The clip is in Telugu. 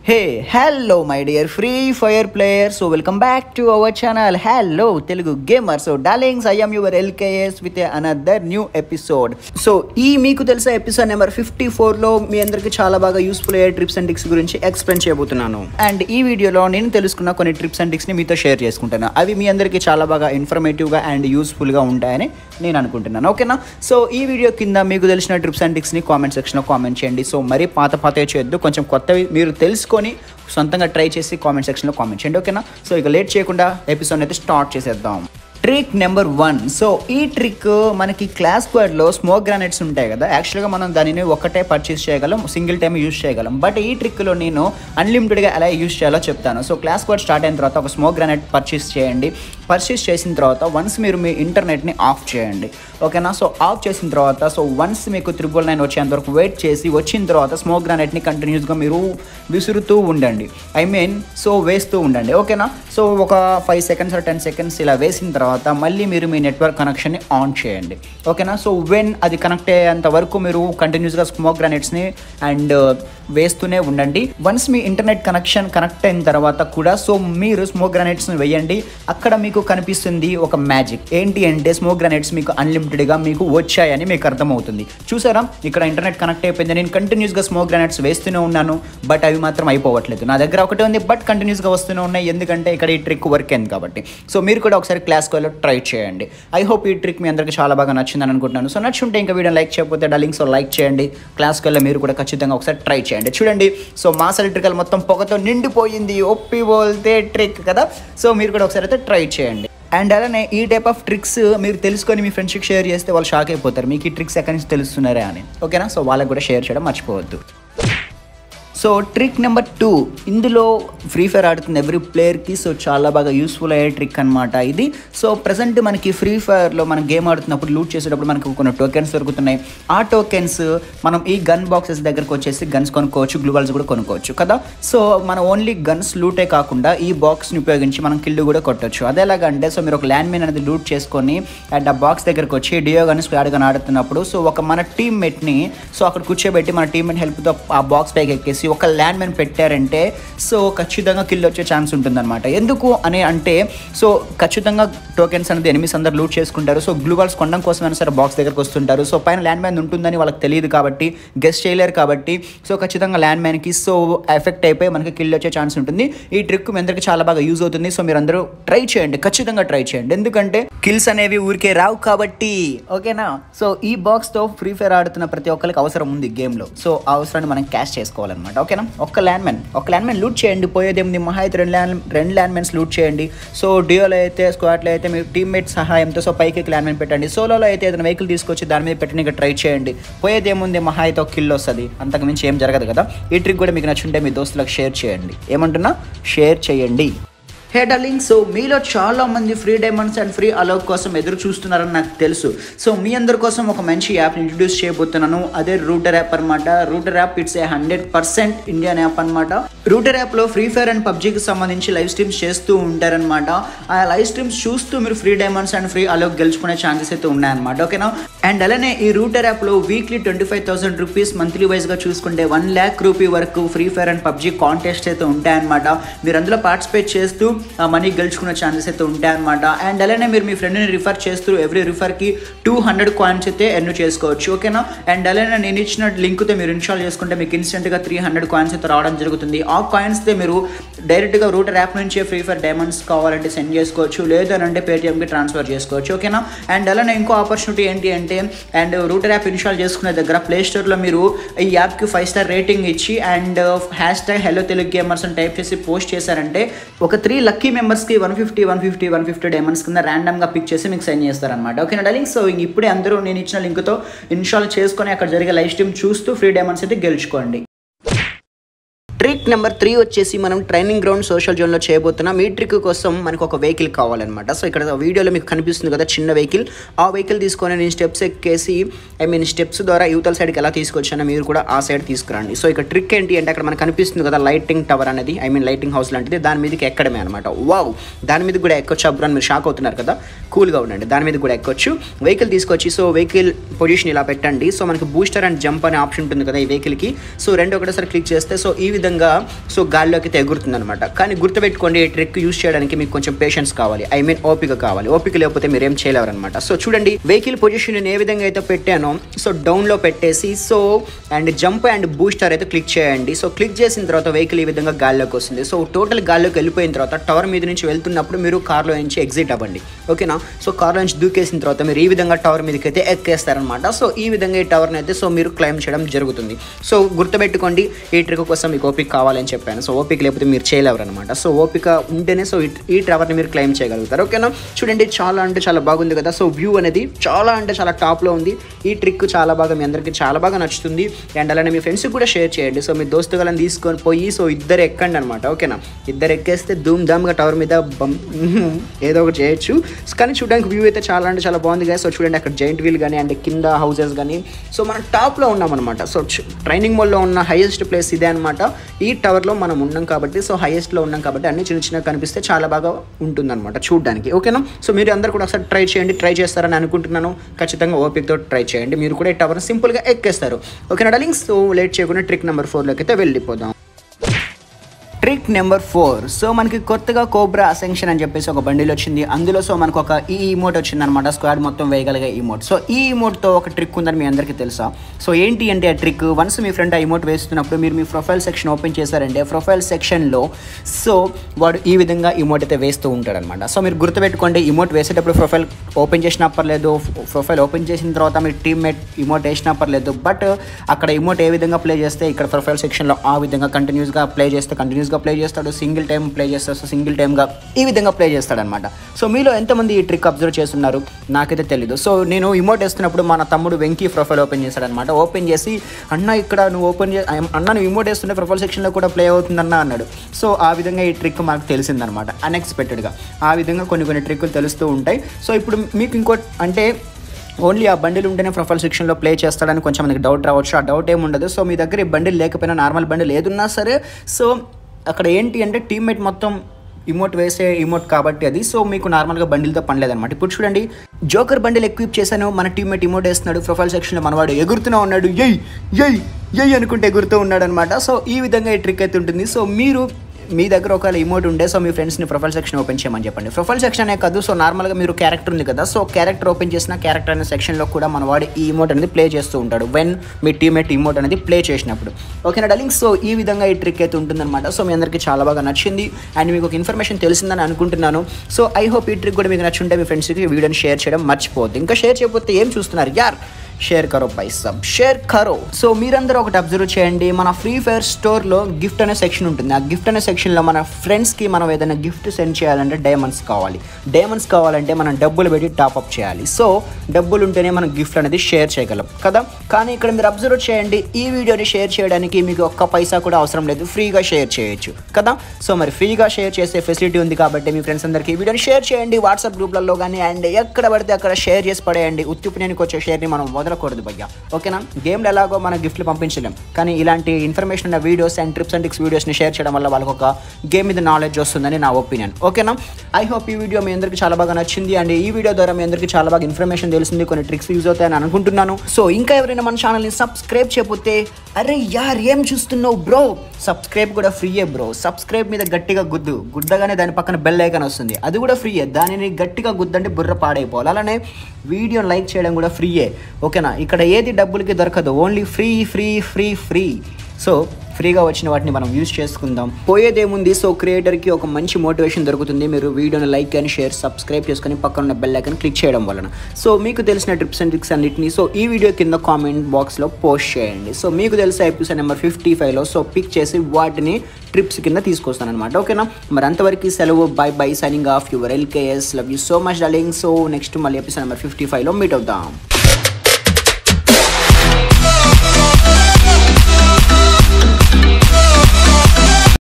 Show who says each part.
Speaker 1: hey hello my dear free fire player so welcome back to our channel hello Telugu gamer so darlings I'm your LKS with another new episode so ఈ మీకు తెలిసే ఎపిసోడ్ నెంబర్ ఫిఫ్టీ ఫోర్లో మీ అందరికీ చాలా బాగా యూస్ఫుల్ అయ్యే ట్రిప్స్ అండ్ టిక్స్ గురించి ఎక్స్ప్లెయిన్ చేయబోతున్నాను అండ్ ఈ వీడియోలో నేను తెలుసుకున్న కొన్ని ట్రిప్స్ అండ్ టిక్స్ని మీతో షేర్ చేసుకుంటాను అవి మీ అందరికీ చాలా బాగా ఇన్ఫర్మేటివ్గా అండ్ యూస్ఫుల్గా ఉంటాయని నేను అనుకుంటున్నాను ఓకేనా సో ఈ వీడియో కింద మీకు తెలిసిన ట్రిప్స్ అండ్ టిక్స్ని కామెంట్ సెక్షన్లో కామెంట్ చేయండి సో మరీ పాత పాత చేయొద్దు కొంచెం కొత్తవి మీరు తెలుసుకొని సొంతంగా ట్రై చేసి కామెంట్ సెక్షన్లో కామెంట్ చేయండి ఓకేనా సో ఇక లేట్ చేయకుండా ఎపిసోడ్ అయితే స్టార్ట్ చేసేద్దాం ట్రిక్ నెంబర్ వన్ సో ఈ ట్రిక్ మనకి క్లాస్ లో స్మోక్ గ్రానైట్స్ ఉంటాయి కదా యాక్చువల్గా మనం దానిని ఒకటే పర్చేస్ చేయగలం సింగిల్ టైం యూస్ చేయగలం బట్ ఈ ట్రిక్లో నేను అన్లిమిటెడ్గా ఎలా యూస్ చేయాలో చెప్తాను సో క్లాస్ వర్డ్ స్టార్ట్ అయిన తర్వాత ఒక స్మోక్ గ్రానైట్ పర్చేస్ చేయండి పర్చేస్ చేసిన తర్వాత వన్స్ మీరు మీ ఇంటర్నెట్ని ఆఫ్ చేయండి ఓకేనా సో ఆఫ్ చేసిన తర్వాత సో వన్స్ మీకు త్రిబుల్ నైన్ వచ్చేంత వరకు వెయిట్ చేసి వచ్చిన తర్వాత స్మోక్ గ్రానైట్ని కంటిన్యూస్గా మీరు విసురుతూ ఉండండి ఐ మీన్ సో వేస్తూ ఉండండి ఓకేనా సో ఒక ఫైవ్ సెకండ్స్ టెన్ సెకండ్స్ ఇలా వేసిన తర్వాత మళ్ళీ మీరు మీ నెట్వర్క్ కనెక్షన్ని ఆన్ చేయండి ఓకేనా సో వెన్ అది కనెక్ట్ అయ్యేంత వరకు మీరు కంటిన్యూస్గా స్మోక్ గ్రానైట్స్ని అండ్ వేస్తూనే ఉండండి వన్స్ మీ ఇంటర్నెట్ కనెక్షన్ కనెక్ట్ అయిన తర్వాత కూడా సో మీరు స్మోక్ గ్రానైట్స్ని వేయండి అక్కడ మీకు కనిపిస్తుంది ఒక మ్యాజిక్ ఏంటి అంటే స్మోక్ గ్రానైట్స్ మీకు అన్లిమిటెడ్గా మీకు వచ్చాయని మీకు అర్థమవుతుంది చూసారా ఇక్కడ ఇంటర్నెట్ కనెక్ట్ అయిపోయింది నేను కంటిన్యూస్గా స్మోక్ గ్రానైట్స్ వేస్తూనే ఉన్నాను బట్ అవి మాత్రం అయిపోవట్లేదు నా దగ్గర ఒకటే ఉంది బట్ కంటిన్యూస్గా వస్తూనే ఉన్నాయి ఎందుకంటే ఇక్కడ ఈ ట్రిక్ వర్క్ అయింది కాబట్టి సో మీరు కూడా ఒకసారి క్లాస్ కాల్లో ట్రై చేయండి ఐ హోప్ ఈ ట్రిక్ మీ అందరికీ చాలా బాగా నచ్చిందని అనుకుంటున్నాను సో నచ్చుంటే ఇంకా వీడియో లైక్ చేయకపోతే డలింగ్ సో లైక్ చేయండి క్లాస్ కాల్లో మీరు కూడా ఖచ్చితంగా ఒకసారి ట్రై చేయండి చూడండి సో మాస్ ఎలక్ట్రికల్ మొత్తం పొగతో నిండిపోయింది ఒప్పి బోల్తే ట్రిక్ కదా సో మీరు కూడా ఒకసారి అయితే ట్రై చేయండి అండ్ అలానే ఈ టైప్ ఆఫ్ ట్రిక్స్ మీరు తెలుసుకొని మీ ఫ్రెండ్స్కి షేర్ చేస్తే వాళ్ళు షాక్ అయిపోతారు మీకు ఈ ట్రిక్స్ ఎక్కడి నుంచి తెలుస్తున్నారా అని ఓకేనా సో వాళ్ళకి కూడా షేర్ చేయడం మర్చిపోవద్దు సో ట్రిక్ నెంబర్ టూ ఇందులో ఫ్రీ ఫైర్ ఆడుతున్న ఎవ్రీ ప్లేయర్కి సో చాలా బాగా యూస్ఫుల్ అయ్యే ట్రిక్ అనమాట ఇది సో ప్రజెంట్ మనకి ఫ్రీ ఫైర్లో మనం గేమ్ ఆడుతున్నప్పుడు లూట్ చేసేటప్పుడు మనకు కొన్ని టోకెన్స్ దొరుకుతున్నాయి ఆ టోకెన్స్ మనం ఈ గన్ బాక్సెస్ దగ్గరకు వచ్చేసి గన్స్ కొనుక్కోవచ్చు గ్లూవల్స్ కూడా కొనుక్కోవచ్చు కదా సో మన ఓన్లీ గన్స్ లూటే కాకుండా ఈ బాక్స్ని ఉపయోగించి మనం కిల్లు కూడా కొట్టొచ్చు అదే ఎలాగంటే సో మీరు ఒక ల్యాండ్ మైన్ అనేది లూట్ చేసుకొని అండ్ ఆ బాక్స్ దగ్గరకు వచ్చి డియో గన్ స్క్వాడ్ గన్ ఆడుతున్నప్పుడు సో ఒక మన టీమ్మేట్ని సో అక్కడ కూర్చోబెట్టి మన టీమ్మేట్ హెల్ప్తో ఆ బాక్స్ పైకి ఎక్కేసి ఒక ల్యాండ్ మైన్ పెట్టారంటే సో ఖచ్చితంగా కిల్ వచ్చే ఛాన్స్ ఉంటుందన్నమాట ఎందుకు అని అంటే సో ఖచ్చితంగా టోకెన్స్ అనేది ఎనిమిస్ అందరు లూట్ చేసుకుంటారు సో గ్లూ వాల్స్ కొనడం కోసమైనా సరే బాక్స్ దగ్గరకు వస్తుంటారు సో పైన ల్యాండ్ మైన్ ఉంటుందని వాళ్ళకి తెలియదు కాబట్టి గెస్ట్ చేయలేరు కాబట్టి సో ఖచ్చితంగా ల్యాండ్ మైన్కి సో ఎఫెక్ట్ అయిపోయి మనకి కిల్ వచ్చే ఛాన్స్ ఉంటుంది ఈ ట్రిక్ మీ అందరికీ చాలా బాగా యూజ్ అవుతుంది సో మీరు అందరూ ట్రై చేయండి ఖచ్చితంగా ట్రై చేయండి ఎందుకంటే కిల్స్ అనేవి ఊరికే రావు కాబట్టి ఓకేనా సో ఈ బాక్స్తో ఫ్రీ ఫైర్ ఆడుతున్న ప్రతి ఒక్కరికి అవసరం ఉంది గేమ్లో సో ఆ అవసరాన్ని మనం క్యాష్ చేసుకోవాలన్నమాట ఓకేనా ఒక్క ల్యాండ్ మ్యాన్ ఒక ల్యాండ్ మ్యాన్ లూట్ చేయండి పోయేదేముంది మహా అయితే రెండు ల్యాండ్ రెండు ల్యాండ్ మ్యాన్స్ లూట్ చేయండి సో డియోలో అయితే స్క్వాడ్లో అయితే మీ టీమ్మేట్ సహాయంతో సో పైకి ల్యాండ్ మ్యాన్ పెట్టండి సోలోలో అయితే ఏదైనా వెహికల్ తీసుకొచ్చి దాని మీద పెట్టడానికి ట్రై చేయండి పోయేదేముంది మహా అయితే ఒక కిల్ వస్తుంది అంతకు మించి ఏం జరగదు కదా ఈ ట్రిక్ కూడా మీకు నచ్చుంటే మీ దోస్తులకు షేర్ చేయండి ఏమంటున్నా షేర్ చేయండి హే డార్లింగ్ సో మీలో చాలా మంది ఫ్రీ డైమండ్స్ అండ్ ఫ్రీ అలౌట్ కోసం ఎదురు చూస్తున్నారని నాకు తెలుసు సో మీ అందరి కోసం ఒక మంచి యాప్ ఇంట్రడ్యూస్ చేయబోతున్నాను అదే రూటర్ యాప్ అనమాట Rooter app it's a hundred percent Indian app అనమాట రూటర్ యాప్లో ఫ్రీ ఫైర్ అండ్ పబ్జీకి సంబంధించి లైవ్ స్ట్రీమ్స్ చేస్తూ ఉంటారనమాట ఆ లైవ్ స్ట్రీమ్స్ చూస్తూ మీరు ఫ్రీ డైమండ్స్ అండ్ ఫ్రీ అలౌట్ గెలుచుకునే ఛాన్సెస్ అయితే ఉన్నాయన్నమాట ఓకేనా అండ్ అలానే ఈ రూటర్ యాప్లో weekly twenty five thousand rupees monthly వైజ్గా చూసుకుంటే వన్ ల్యాక్ రూపీ వరకు free fire and PUBG contest అయితే ఉంటాయన్నమాట మీరు అందులో పార్టిసిపేట్ చేస్తూ మనీ గెలుచుకునే ఛాన్సెస్ అయితే ఉంటాయన్నమాట అండ్ అలానే మీరు మీ ఫ్రెండ్ని రిఫర్ చేస్తూ ఎవ్రీ రిఫర్కి టూ హండ్రెడ్ కాయిన్స్ అయితే ఎర్న్ చేసుకోవచ్చు ఓకేనా అండ్ అలానే నేను ఇచ్చిన లింక్తో మీరు ఇన్స్టాల్ చేసుకుంటే మీకు ఇన్స్టెంట్గా త్రీ హండ్రెడ్ కాయిన్స్ అయితే రావడం జరుగుతుంది ఆ కాయిన్స్తో మీరు డైరెక్ట్గా రూటర్ యాప్ నుంచే ఫ్రీ ఫైర్ డైమండ్స్ కావాలంటే సెండ్ చేసుకోవచ్చు లేదు అని అంటే పేటిఎంకి ట్రాన్స్ఫర్ చేసుకోవచ్చు ఓకేనా అండ్ అలానే ఇంకో ఆపర్చునిటీ ఏంటి అంటే అండ్ రూటర్ యాప్ ఇన్స్టాల్ చేసుకునే దగ్గర ప్లే స్టోర్లో మీరు ఈ యాప్కి ఫైవ్ స్టార్ రేటింగ్ ఇచ్చి and hashtag hello Telugu gamers అని టైప్ చేసి పోస్ట్ చేశారంటే ఒక త్రీ లక్కీ మెంబర్స్కి one fifty one fifty one fifty diamonds కింద ర్యాండమ్గా పిక్ చేసి మీకు సెండ్ చేస్తారనమాట ఓకేనా డలింగ్ సో ఇప్పుడే అందరూ నేను ఇచ్చిన లింక్తో ఇన్స్టాల్ చేసుకొని అక్కడ జరిగే లైవ్ స్ట్రీమ్ చూస్తూ ఫ్రీ డైమండ్స్ అయితే గెలుచుకోండి ట్రిక్ నెంబర్ త్రీ వచ్చేసి మనం ట్రైనింగ్ గ్రౌండ్ సోషల్ జోన్లో చేయబోతున్నాం ఈ ట్రిక్ కోసం మనకు ఒక వెహికల్ కావాలన్నమాట సో ఇక్కడ వీడియోలో మీకు కనిపిస్తుంది కదా చిన్న వెహికల్ ఆ వెహికల్ తీసుకొని నేను స్టెప్స్ ఎక్కేసి ఐ మీన్ స్టెప్స్ ద్వారా యువతల సైడ్కి ఎలా తీసుకొచ్చానో మీరు కూడా ఆ సైడ్ తీసుకురండి సో ఇక్కడ ట్రిక్ ఏంటి అంటే అక్కడ మనకు కనిపిస్తుంది కదా లైటింగ్ టవర్ అనేది ఐ మీన్ లైటింగ్ హౌస్ లాంటిది దాని మీదకి ఎక్కడమే అనమాట వావ్ దాని మీద కూడా ఎక్కొచ్చు అప్పుడు అని మీరు షాక్ అవుతున్నారు కదా కూల్గా ఉండండి దాని మీద కూడా ఎక్కొచ్చు వెహికల్ తీసుకొచ్చి సో వెహికల్ పొజిషన్ ఇలా పెట్టండి సో మనకి బూస్టర్ అండ్ జంప్ అనే ఆప్షన్ ఉంటుంది కదా ఈ వెహికల్కి సో రెండు ఒకటేసారి క్లిక్ చేస్తే సో ఈ విధంగా విధంగా సో గాల్లోకి అయితే ఎగురుతుంది అనమాట కానీ గుర్తుపెట్టుకోండి ఈ ట్రిక్ యూస్ చేయడానికి మీకు కొంచెం పేషెన్స్ కావాలి ఐ మీన్ ఓపిక కావాలి ఓపిక లేకపోతే మీరు ఏం చేయలేరు అనమాట సో చూడండి వెహికల్ పొజిషన్ నేను ఏ విధంగా అయితే పెట్టానో సో డౌన్లో పెట్టేసి so and jump and booster అయితే క్లిక్ చేయండి సో క్లిక్ చేసిన తర్వాత వెహికల్ ఈ విధంగా గాల్లోకి వస్తుంది సో టోటల్ గాల్లోకి వెళ్ళిపోయిన తర్వాత టవర్ మీద నుంచి వెళ్తున్నప్పుడు మీరు కార్లో నుంచి ఎగ్జిట్ అవ్వండి ఓకేనా సో కార్లో నుంచి దూకేసిన తర్వాత మీరు ఈ విధంగా టవర్ మీదకి అయితే ఎక్కేస్తారనమాట సో ఈ విధంగా ఈ టవర్ని అయితే సో మీరు క్లైమ్ చేయడం జరుగుతుంది సో గుర్తుపెట్టుకోండి ఈ ట్రిక్ కోసం మీకు ఓపిక కావాలని చెప్పాను సో ఓపిక లేకపోతే మీరు చేయలేరు అనమాట సో ఓపిక ఉంటేనే సో ఈ- ఈ టవర్ని మీరు క్లైమ్ చేయగలుగుతారు ఓకేనా చూడండి చాలా అంటే చాలా బాగుంది కదా సో వ్యూ అనేది చాలా అంటే చాలా టాప్లో ఉంది ఈ ట్రిక్ చాలా బాగా మీ అందరికీ చాలా బాగా నచ్చుతుంది అండ్ అలానే మీ ఫ్రెండ్స్కి కూడా షేర్ చేయండి సో మీ దోస్తుగాలను తీసుకొని పోయి సో ఇద్దరు ఎక్కండి అనమాట ఓకేనా ఇద్దరు ఎక్కేస్తే ధూమ్ ధామ్గా టవర్ మీద బం ఏదో ఒకటి చేయొచ్చు కానీ చూడడానికి వ్యూ అయితే చాలా అంటే చాలా బాగుంది కదా సో చూడండి అక్కడ జైంట్ వీల్ కానీ అండ్ కింద హౌసెస్ కానీ సో మనం టాప్లో ఉన్నాం అనమాట సో ట్రైనింగ్ మోడ్లో ఉన్న హైయెస్ట్ ప్లేస్ ఇదే అనమాట ఈ టవర్లో మనం ఉన్నాం కాబట్టి సో హైయెస్ట్లో ఉన్నాం కాబట్టి అన్ని చిన్న చిన్నగా కనిపిస్తే చాలా బాగా ఉంటుందన్నమాట చూడడానికి ఓకేనా సో మీరు అందరు కూడా ఒకసారి ట్రై చేయండి ట్రై చేస్తారని అనుకుంటున్నాను ఖచ్చితంగా ఓపికతో ట్రై చేయండి మీరు కూడా ఈ టవర్ సింపుల్గా ఎక్కేస్తారు ఓకేనా డార్లింగ్స్ సో లేట్ చేయకుండా ట్రిక్ నెంబర్ ఫోర్లోకి అయితే వెళ్ళిపోదాం ట్రిక్ నెంబర్ ఫోర్ సో మనకి కొత్తగా కోబ్రా అసెన్షన్ అని చెప్పేసి ఒక బండిల్ వచ్చింది అందులో సో మనకు ఒక ఈ ఇమోట్ వచ్చింది అనమాట స్క్వాడ్ మొత్తం వేయగలిగే ఇమోట్ సో ఈ ఇమోట్తో ఒక ట్రిక్ ఉందని మీ అందరికీ తెలుసా సో ఏంటి అంటే ఆ ట్రిక్ వన్స్ మీ ఫ్రెండ్ ఆ ఇమోట్ వేస్తున్నప్పుడు మీరు మీ ప్రొఫైల్ సెక్షన్ ఓపెన్ చేశారంటే ప్రొఫైల్ సెక్షన్లో సో వాడు ఈ విధంగా ఇమోట్ అయితే వేస్తూ ఉంటాడనమాట సో మీరు గుర్తుపెట్టుకోండి ఇమోట్ వేసేటప్పుడు ప్రొఫైల్ ఓపెన్ చేసినా పర్లేదు ప్రొఫైల్ ఓపెన్ చేసిన తర్వాత మీ టీమ్మేట్ ఇమోట్ వేసినా పర్లేదు బట్ అక్కడ ఇమోట్ ఏ విధంగా ప్లే చేస్తే ఇక్కడ ప్రొఫైల్ సెక్షన్లో ఆ విధంగా కంటిన్యూస్గా ప్లే చేస్తే కంటిన్యూస్గా ప్లే చేస్తాడు సింగిల్ టైం ప్లే చేస్తాడు సో సింగిల్ టైమ్గా ఈ విధంగా ప్లే చేస్తాడనమాట సో మీలో ఎంతమంది ఈ ట్రిక్ అబ్జర్వ్ చేస్తున్నారు నాకైతే తెలీదు సో నేను ఇమోట్ వేస్తున్నప్పుడు మన తమ్ముడు వెంకీ ప్రొఫైల్ ఓపెన్ చేశాడనమాట ఓపెన్ చేసి అన్న ఇక్కడ నువ్వు ఓపెన్ చే అన్న నువ్వు ఇమోట్ వేస్తుంటే ప్రొఫైల్ సెక్షన్లో కూడా ప్లే అవుతుందన్న అన్నాడు సో ఆ విధంగా ఈ ట్రిక్ మాకు తెలిసిందనమాట అన్ఎక్స్పెక్టెడ్గా ఆ విధంగా కొన్ని కొన్ని ట్రిక్కులు తెలుస్తూ ఉంటాయి సో ఇప్పుడు మీకు ఇంకో అంటే ఓన్లీ ఆ బండిల్ ఉంటేనే ప్రొఫైల్ సెక్షన్లో ప్లే చేస్తాడని కొంచెం మనకి డౌట్ రావచ్చు ఆ డౌట్ ఏమి ఉండదు సో మీ దగ్గర ఈ బండిల్ లేకపోయినా నార్మల్ బండిల్ ఏదున్నా సరే సో అక్కడ ఏంటి అంటే టీమ్మేట్ మొత్తం ఇమోట్ వేసే ఇమోట్ కాబట్టి అది సో మీకు నార్మల్గా బండిల్తో పని లేదనమాట ఇప్పుడు చూడండి జోకర్ బండిల్ ఎక్విప్ చేశాను మన టీమ్మేట్ ఇమోట్ వేస్తున్నాడు ప్రొఫైల్ సెక్షన్లో మనవాడు ఎగురుతూనే ఉన్నాడు ఎయ్ ఎయ్ ఎయ్ అనుకుంటే ఎగురుతూ ఉన్నాడు అనమాట సో ఈ విధంగా ఈ ట్రిక్ అయితే ఉంటుంది సో మీరు మీ దగ్గర ఒకవేళ ఇమోట్ ఉండే సో మీ ఫ్రెండ్స్ని ప్రొఫైల్ సెక్షన్ ఓపెన్ చేయమని చెప్పండి ప్రొఫైల్ సెక్షన్ అనే కాదు సో నార్మల్గా మీరు క్యారెక్టర్ ఉంది కదా సో క్యారెక్టర్ ఓపెన్ చేసిన క్యారెక్టర్ అనే సెక్షన్లో కూడా మన వాడు ఈ ఇమోట్ అనేది ప్లే చేస్తూ ఉంటాడు వెన్ మీ టీమేట్ ఇమోట్ అనేది ప్లే చేసినప్పుడు ఓకేనా డార్లింగ్ సో ఈ విధంగా ఈ ట్రిక్ అయితే ఉంటుందన్నమాట సో మీ అందరికీ చాలా బాగా నచ్చింది అండ్ మీకు ఒక ఇన్ఫర్మేషన్ తెలిసిందని అనుకుంటున్నాను సో ఐ హోప్ ఈ ట్రిక్ కూడా మీకు నచ్చుంటే మీ ఫ్రెండ్స్కి వీడియోని షేర్ చేయడం మర్చిపోద్దు ఇంకా షేర్ చేయకపోతే ఏం చూస్తున్నారు యార్ షేర్ కరో పై సబ్ షేర్ కరో సో మీరందరూ ఒకటి అబ్జర్వ్ చేయండి మన ఫ్రీ ఫైర్ స్టోర్లో గిఫ్ట్ అనే సెక్షన్ ఉంటుంది ఆ గిఫ్ట్ అనే సెక్షన్లో మన ఫ్రెండ్స్కి మనం ఏదైనా గిఫ్ట్ సెండ్ చేయాలంటే డైమండ్స్ కావాలి డైమండ్స్ కావాలంటే మనం డబ్బులు పెట్టి టాప్అప్ చేయాలి సో డబ్బులు ఉంటేనే మనం గిఫ్ట్ అనేది షేర్ చేయగలం కదా కానీ ఇక్కడ మీరు అబ్జర్వ్ చేయండి ఈ వీడియోని షేర్ చేయడానికి మీకు ఒక్క పైసా కూడా అవసరం లేదు ఫ్రీగా షేర్ చేయొచ్చు కదా సో మరి ఫ్రీగా షేర్ చేసే ఫెసిలిటీ ఉంది కాబట్టి మీ ఫ్రెండ్స్ అందరికీ ఈ వీడియోని షేర్ చేయండి వాట్సాప్ గ్రూప్లలో కానీ అండ్ ఎక్కడ పడితే అక్కడ షేర్ చేసి పడేయండి ఉత్తిపుణ్యానికి వచ్చే షేర్ని మనం వదలకూడదు భయ్య ఓకేనా గేమ్లో ఎలాగో మనం గిఫ్ట్లు పంపించలేం కానీ ఇలాంటి ఇన్ఫర్మేషన్ ఉన్న videos and tips and tricks వీడియోస్ని షేర్ చేయడం వల్ల వాళ్ళకి ఒక గేమ్ మీద నాలెడ్జ్ వస్తుందని నా ఒపీనియన్ ఓకేనా ఐ హోప్ ఈ వీడియో మీ అందరికీ చాలా బాగా నచ్చింది అండ్ ఈ వీడియో ద్వారా మీ అందరికీ చాలా బాగా ఇన్ఫర్మేషన్ తెలిసింది కొన్ని ట్రిక్స్ యూజ్ అవుతాయని అనుకుంటున్నాను సో ఇంకా ఎవరైనా మన ఛానల్ని సబ్స్క్రైబ్ చేయకపోతే అరే యార్ ఏం చూస్తున్నావు బ్రో సబ్స్క్రైబ్ కూడా ఫ్రీయే బ్రో సబ్స్క్రైబ్ మీద గట్టిగా గుద్దు గుద్దగానే దాని పక్కన బెల్ ఐకాన్ వస్తుంది అది కూడా ఫ్రీయే దానిని గట్టిగా గుద్దంటే బుర్ర పాడైపోవాలి అలానే వీడియోని లైక్ చేయడం కూడా ఫ్రీయే ఓకేనా ఇక్కడ ఏది డబ్బులకి దొరకదు only free free free free so ఫ్రీగా వచ్చిన వాటిని మనం యూజ్ చేసుకుందాం పోయేదేముంది సో క్రియేటర్కి ఒక మంచి మోటివేషన్ దొరుకుతుంది మీరు వీడియోని లైక్ అని షేర్ సబ్స్క్రైబ్ చేసుకొని పక్కన ఉన్న బెల్ ఐకన్ క్లిక్ చేయడం వలన సో మీకు తెలిసిన ట్రిప్స్ అండ్ ట్రిక్స్ అన్నిటిని సో ఈ వీడియో కింద కామెంట్ బాక్స్లో పోస్ట్ చేయండి సో మీకు తెలిసే ఎపిసోడ్ నెంబర్ ఫిఫ్టీ ఫైవ్లో సో పిక్ చేసి వాటిని ట్రిప్స్ కింద తీసుకొస్తాను అనమాట ఓకేనా మరి అంతవరకు సెలవు bye bye signing off your LKS love you so much darling so next మళ్ళీ ఎపిసోడ్ నెంబర్ ఫిఫ్టీ ఫైవ్లో మీట్ అవుతాం